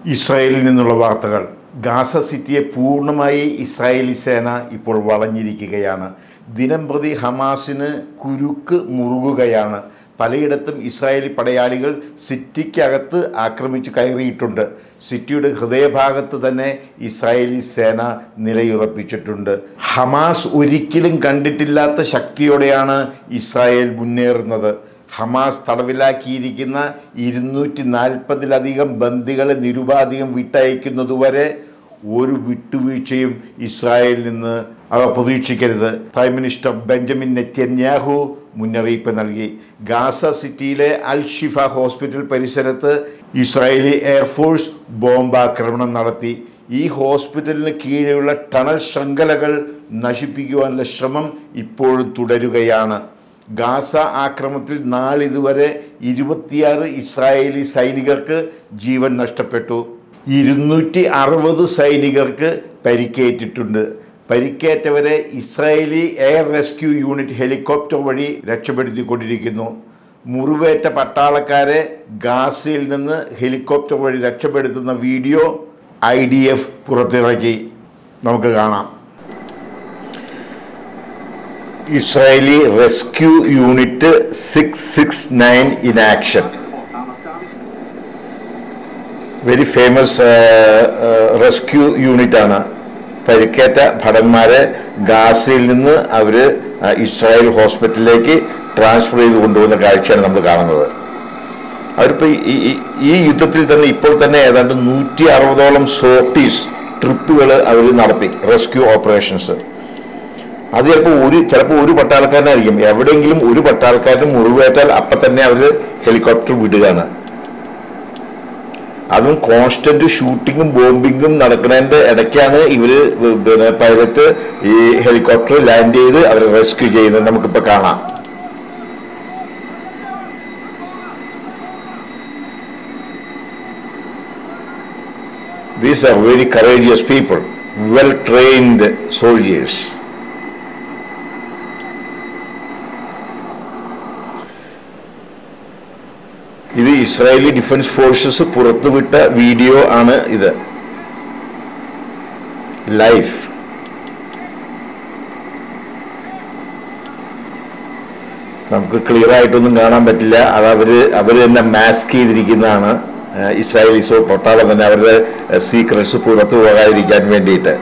ഇസ്രായേലിൽ നിന്നുള്ള വാർത്തകൾ ഗാസ സിറ്റിയെ പൂർണ്ണമായി ഇസ്രായേലി സേന ഇപ്പോൾ വളഞ്ഞിരിക്കുകയാണ് ദിനം പ്രതി ഹമാസിന് കുരുക്ക് മുറുകുകയാണ് പലയിടത്തും ഇസ്രായേലി പടയാളികൾ സിറ്റിക്കകത്ത് ആക്രമിച്ച് കയറിയിട്ടുണ്ട് സിറ്റിയുടെ ഹൃദയഭാഗത്ത് തന്നെ ഇസ്രായേലി സേന നിലയുറപ്പിച്ചിട്ടുണ്ട് ഹമാസ് ഒരിക്കലും കണ്ടിട്ടില്ലാത്ത ശക്തിയോടെയാണ് ഇസ്രായേൽ മുന്നേറുന്നത് ഹമാസ് തടവിലാക്കിയിരിക്കുന്ന ഇരുന്നൂറ്റി നാൽപ്പതിലധികം ബന്ദികളെ നിരുപാധികം വിട്ടയക്കുന്നതുവരെ ഒരു വിട്ടുവീഴ്ചയും ഇസ്രായേലിൽ നിന്ന് അവർ പ്രതീക്ഷിക്കരുത് പ്രൈം മിനിസ്റ്റർ ബെഞ്ചമിൻ നെത്യന്യാഹു മുന്നറിയിപ്പ് നൽകി ഗാസ സിറ്റിയിലെ അൽ ഷിഫ ഹോസ്പിറ്റൽ പരിസരത്ത് ഇസ്രായേലി എയർഫോഴ്സ് ബോംബാക്രമണം നടത്തി ഈ ഹോസ്പിറ്റലിന് കീഴെയുള്ള ടണൽ ശൃംഖലകൾ നശിപ്പിക്കുവാനുള്ള ശ്രമം ഇപ്പോഴും തുടരുകയാണ് ഗാസ ആക്രമണത്തിൽ നാളിതുവരെ ഇരുപത്തിയാറ് ഇസ്രായേലി സൈനികർക്ക് ജീവൻ നഷ്ടപ്പെട്ടു ഇരുന്നൂറ്റി അറുപത് സൈനികർക്ക് പരിക്കേറ്റിട്ടുണ്ട് പരിക്കേറ്റവരെ Israeli air rescue unit helicopter വഴി രക്ഷപ്പെടുത്തിക്കൊണ്ടിരിക്കുന്നു മുറിവേറ്റ പട്ടാളക്കാരെ ഗാസയിൽ നിന്ന് ഹെലികോപ്റ്റർ വഴി രക്ഷപ്പെടുത്തുന്ന വീഡിയോ ഐ ഡി എഫ് പുറത്തിറക്കി നമുക്ക് കാണാം Israeli rescue unit six six nine in action very famous rescue unit ആണ് പരിക്കേറ്റ ഭടന്മാരെ ഗാസയിൽ നിന്ന് അവർ ഇസ്രായേൽ ഹോസ്പിറ്റലിലേക്ക് ട്രാൻസ്ഫർ ചെയ്ത് കൊണ്ടുപോകുന്ന കാഴ്ചയാണ് നമ്മൾ കാണുന്നത് അവരിപ്പോൾ ഈ ഈ- ഈ യുദ്ധത്തിൽ തന്നെ ഇപ്പോൾ തന്നെ ഏതാണ്ട് നൂറ്റി അറുപതോളം സോർട്ടീസ് ട്രിപ്പുകൾ അവർ നടത്തി റെസ്ക്യൂ ഓപ്പറേഷൻസ് അത് ചിലപ്പോൾ ഒരു ചിലപ്പോൾ ഒരു പട്ടാൾക്കാരനായിരിക്കും എവിടെയെങ്കിലും ഒരു പട്ടാൾക്കാരന് മുറിവേറ്റാൽ അപ്പം തന്നെ അവർ ഹെലികോപ്റ്റർ വിടുകയാണ് അതും കോൺസ്റ്റന്റ് ഷൂട്ടിങ്ങും ബോംബിങ്ങും നടക്കുന്നതിന്റെ ഇടയ്ക്കാണ് ഇവര് പിന്നെ പൈലറ്റ് ഈ ഹെലികോപ്റ്റർ ലാൻഡ് ചെയ്ത് അവരെ റെസ്ക്യൂ ചെയ്യുന്നത് നമുക്കിപ്പോ കാണാം These are very courageous people, well trained soldiers. ഇത് ഇസ്രായേലി ഡിഫൻസ് ഫോഴ്സസ് പുറത്തുവിട്ട വീഡിയോ ആണ് ഇത് ലൈഫ് നമുക്ക് ക്ലിയർ ആയിട്ടൊന്നും കാണാൻ പറ്റില്ല അത് അവര് അവര് തന്നെ മാസ്ക് ചെയ്തിരിക്കുന്നതാണ് ഏഹ് ഇസ്രായേലിസോ പട്ടാളം തന്നെ അവരുടെ സീക്രട്സ് പുറത്തു പോകാതിരിക്കാൻ വേണ്ടിയിട്ട്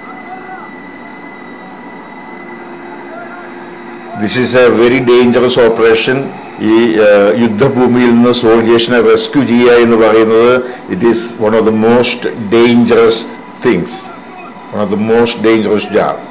this is a very dangerous operation ഈ ഏഹ്, യുദ്ധഭൂമിയിൽ നിന്ന് സോൾജേഴ്സിനെ റെസ്ക്യൂ ചെയ്യുക എന്ന് പറയുന്നത് it is one of the most dangerous things one of the most dangerous jab